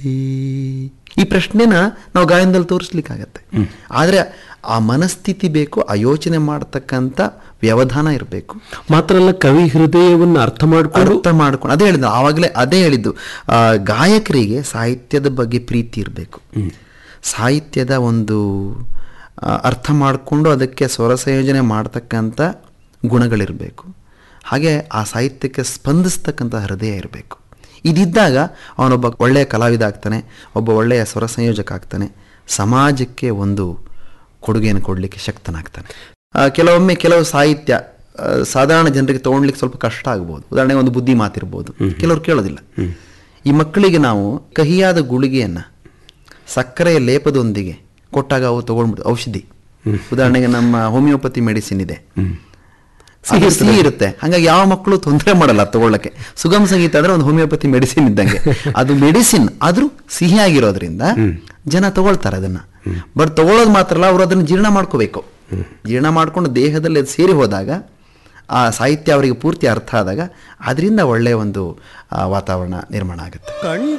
ಈ ಈ ಪ್ರಶ್ನೆನ ನಾವು ಗಾಯನದಲ್ಲಿ ತೋರಿಸ್ಲಿಕ್ಕಾಗತ್ತೆ ಆದರೆ ಆ ಮನಸ್ಥಿತಿ ಬೇಕು ಆ ಯೋಚನೆ ಮಾಡತಕ್ಕಂಥ ವ್ಯವಧಾನ ಇರಬೇಕು ಮಾತ್ರ ಅಲ್ಲ ಕವಿ ಹೃದಯವನ್ನು ಅರ್ಥ ಮಾಡಿಕೊಂಡು ಅರ್ಥ ಮಾಡ್ಕೊಂಡು ಅದೇ ಹೇಳಿದ್ದು ಆವಾಗಲೇ ಅದೇ ಹೇಳಿದ್ದು ಆ, ಗಾಯಕರಿಗೆ ಸಾಹಿತ್ಯದ ಬಗ್ಗೆ ಪ್ರೀತಿ ಇರಬೇಕು ಸಾಹಿತ್ಯದ ಒಂದು ಆ, ಅರ್ಥ ಮಾಡಿಕೊಂಡು ಅದಕ್ಕೆ ಸ್ವರ ಸಂಯೋಜನೆ ಮಾಡ್ತಕ್ಕಂಥ ಗುಣಗಳಿರಬೇಕು ಹಾಗೆ ಆ ಸಾಹಿತ್ಯಕ್ಕೆ ಸ್ಪಂದಿಸ್ತಕ್ಕಂಥ ಹೃದಯ ಇರಬೇಕು ಇದಿದ್ದಾಗ ಅವನೊಬ್ಬ ಒಳ್ಳೆಯ ಕಲಾವಿದ ಆಗ್ತಾನೆ ಒಬ್ಬ ಒಳ್ಳೆಯ ಸ್ವರ ಸಂಯೋಜಕ ಆಗ್ತಾನೆ ಸಮಾಜಕ್ಕೆ ಒಂದು ಕೊಡುಗೆಯನ್ನು ಕೊಡಲಿಕ್ಕೆ ಶಕ್ತನಾಗ್ತಾನೆ ಆ, ಕೆಲವೊಮ್ಮೆ ಕೆಲವು ಸಾಹಿತ್ಯ ಆ, ಸಾಧಾರಣ ಜನರಿಗೆ ತಗೊಳ್ಲಿಕ್ಕೆ ಸ್ವಲ್ಪ ಕಷ್ಟ ಆಗ್ಬೋದು ಉದಾಹರಣೆಗೆ ಒಂದು ಬುದ್ಧಿ ಮಾತಿರ್ಬೋದು ಕೆಲವರು ಕೇಳೋದಿಲ್ಲ ಈ ಮಕ್ಕಳಿಗೆ ನಾವು ಕಹಿಯಾದ ಗುಳಿಗೆಯನ್ನು ಸಕ್ಕರೆಯ ಲೇಪದೊಂದಿಗೆ ಕೊಟ್ಟಾಗ ಅವು ತಗೊಂಡ್ಬಿಡು ಔಷಧಿ ಉದಾಹರಣೆಗೆ ನಮ್ಮ ಹೋಮಿಯೋಪತಿ ಮೆಡಿಸಿನ್ ಇದೆ ಸಿಹಿ ಸಿಹಿ ಇರುತ್ತೆ ಹಾಗಾಗಿ ಯಾವ ಮಕ್ಕಳು ತೊಂದರೆ ಮಾಡಲ್ಲ ತಗೊಳ್ಳಕ್ಕೆ ಸುಗಮ ಸಂಗೀತ ಅಂದ್ರೆ ಒಂದು ಹೋಮಿಯೋಪತಿ ಮೆಡಿಸಿನ್ ಇದ್ದಂಗೆ ಅದು ಮೆಡಿಸಿನ್ ಆದ್ರೂ ಸಿಹಿ ಆಗಿರೋದ್ರಿಂದ ಜನ ತಗೊಳ್ತಾರೆ ಅದನ್ನ ಬಟ್ ತಗೊಳ್ಳೋದು ಮಾತ್ರ ಅಲ್ಲ ಅವರು ಅದನ್ನು ಜೀರ್ಣ ಮಾಡ್ಕೋಬೇಕು ಜೀರ್ಣ ಮಾಡ್ಕೊಂಡು ದೇಹದಲ್ಲಿ ಅದು ಸೇರಿ ಹೋದಾಗ ಆ ಸಾಹಿತ್ಯ ಅವರಿಗೆ ಪೂರ್ತಿ ಅರ್ಥ ಆದಾಗ ಅದರಿಂದ ಒಳ್ಳೆಯ ಒಂದು ಆ, ವಾತಾವರಣ ನಿರ್ಮಾಣ ಆಗುತ್ತೆ ಕಂಡ